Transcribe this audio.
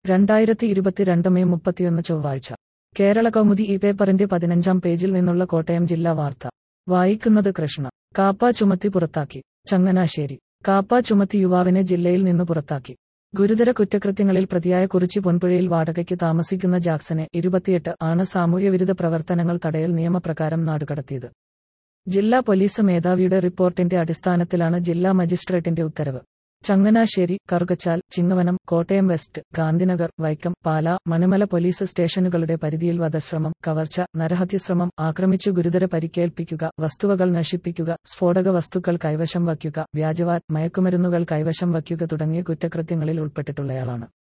രണ്ടായിരത്തി ഇരുപത്തിരണ്ട് മെയ് മുപ്പത്തിയൊന്ന് ചൊവ്വാഴ്ച കേരള കൗമുദി ഈ പേപ്പറിന്റെ പതിനഞ്ചാം പേജിൽ നിന്നുള്ള കോട്ടയം ജില്ലാ വാർത്ത വായിക്കുന്നത് കൃഷ്ണ കാപ്പ ചുമത്തി പുറത്താക്കി ചങ്ങനാശ്ശേരി കാപ്പ ചുമത്തി യുവാവിനെ ജില്ലയിൽ നിന്ന് പുറത്താക്കി ഗുരുതര കുറ്റകൃത്യങ്ങളിൽ പ്രതിയായ കുറിച്ചി പൊൻപുഴയിൽ വാടകയ്ക്ക് താമസിക്കുന്ന ജാക്സനെ ഇരുപത്തിയെട്ട് ആണ് സാമൂഹ്യവിരുദ്ധ പ്രവർത്തനങ്ങൾ തടയൽ നിയമപ്രകാരം നാടുകടത്തിയത് ജില്ലാ പോലീസ് മേധാവിയുടെ റിപ്പോർട്ടിന്റെ അടിസ്ഥാനത്തിലാണ് ജില്ലാ മജിസ്ട്രേറ്റിന്റെ ഉത്തരവ് ചങ്ങനാശ്ശേരി കറുകച്ചാൽ ചിങ്ങവനം കോട്ടയം വെസ്റ്റ് ഗാന്ധിനഗർ വൈക്കം പാല മണിമല പോലീസ് സ്റ്റേഷനുകളുടെ പരിധിയിൽ വധശ്രമം കവർച്ച നരഹത്യശ്രമം ആക്രമിച്ചു ഗുരുതര പരിക്കേൽപ്പിക്കുക വസ്തുവകൾ നശിപ്പിക്കുക സ്ഫോടക വസ്തുക്കൾ കൈവശം വയ്ക്കുക വ്യാജവാറ്റ് മയക്കുമരുന്നുകൾ കൈവശം വയ്ക്കുക തുടങ്ങിയ കുറ്റകൃത്യങ്ങളിൽ ഉൾപ്പെട്ടിട്ടുള്ളയാളാണ്